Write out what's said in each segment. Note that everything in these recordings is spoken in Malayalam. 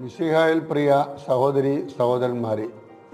മിശിഹായിൽ പ്രിയ സഹോദരി സഹോദരന്മാരെ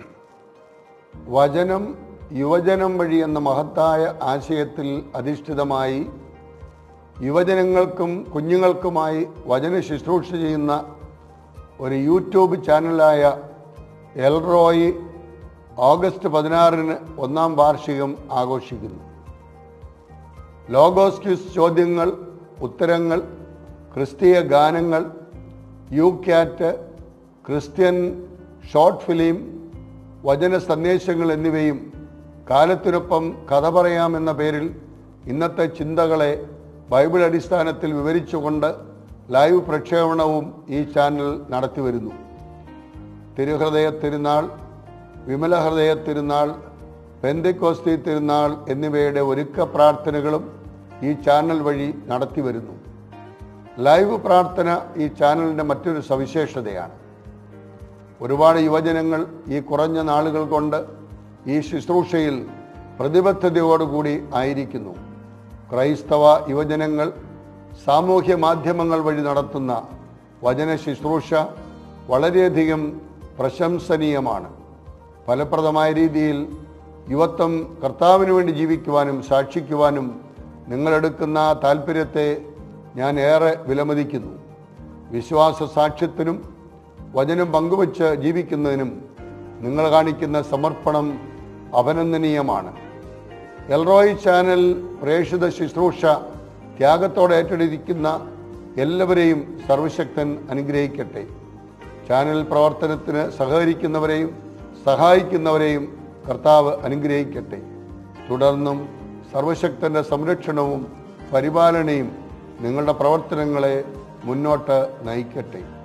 വചനം യുവജനം വഴി എന്ന മഹത്തായ ആശയത്തിൽ അധിഷ്ഠിതമായി യുവജനങ്ങൾക്കും കുഞ്ഞുങ്ങൾക്കുമായി വചന ശുശ്രൂഷ ചെയ്യുന്ന ഒരു യൂട്യൂബ് ചാനലായ എൽറോയി ഓഗസ്റ്റ് പതിനാറിന് ഒന്നാം വാർഷികം ആഘോഷിക്കുന്നു ലോഗോസ് ക്യൂസ് ചോദ്യങ്ങൾ ഉത്തരങ്ങൾ ക്രിസ്തീയ ഗാനങ്ങൾ Youcat Christian short film വചന സന്ദേശങ്ങൾ എന്നിവയും കാലത്തിനൊപ്പം കഥ പറയാമെന്ന പേരിൽ ഇന്നത്തെ ചിന്തകളെ ബൈബിൾ അടിസ്ഥാനത്തിൽ വിവരിച്ചുകൊണ്ട് ലൈവ് പ്രക്ഷേപണവും ഈ ചാനൽ നടത്തിവരുന്നു തിരുഹൃദയ തിരുനാൾ വിമല ഹൃദയ തിരുനാൾ പെന്തക്കോസ്തി തിരുനാൾ എന്നിവയുടെ ഒരുക്ക പ്രാർത്ഥനകളും ഈ ചാനൽ വഴി നടത്തിവരുന്നു ലൈവ് പ്രാർത്ഥന ഈ ചാനലിൻ്റെ മറ്റൊരു സവിശേഷതയാണ് ഒരുപാട് യുവജനങ്ങൾ ഈ കുറഞ്ഞ നാളുകൾ കൊണ്ട് ഈ ശുശ്രൂഷയിൽ പ്രതിബദ്ധതയോടുകൂടി ആയിരിക്കുന്നു ക്രൈസ്തവ യുവജനങ്ങൾ സാമൂഹ്യ മാധ്യമങ്ങൾ വഴി നടത്തുന്ന വചന ശുശ്രൂഷ വളരെയധികം പ്രശംസനീയമാണ് ഫലപ്രദമായ രീതിയിൽ യുവത്വം കർത്താവിന് വേണ്ടി ജീവിക്കുവാനും സാക്ഷിക്കുവാനും നിങ്ങളെടുക്കുന്ന താല്പര്യത്തെ ഞാൻ ഏറെ വിലമതിക്കുന്നു വിശ്വാസ സാക്ഷ്യത്തിനും വചനം പങ്കുവച്ച് ജീവിക്കുന്നതിനും നിങ്ങൾ കാണിക്കുന്ന സമർപ്പണം അഭിനന്ദനീയമാണ് എൽറോയ് ചാനൽ പ്രേക്ഷിത ശുശ്രൂഷ ത്യാഗത്തോടെ ഏറ്റെടുക്കുന്ന എല്ലാവരെയും സർവശക്തൻ അനുഗ്രഹിക്കട്ടെ ചാനൽ പ്രവർത്തനത്തിന് സഹകരിക്കുന്നവരെയും സഹായിക്കുന്നവരെയും കർത്താവ് അനുഗ്രഹിക്കട്ടെ തുടർന്നും സർവശക്തന്റെ സംരക്ഷണവും പരിപാലനയും നിങ്ങളുടെ പ്രവർത്തനങ്ങളെ മുന്നോട്ട് നയിക്കട്ടെ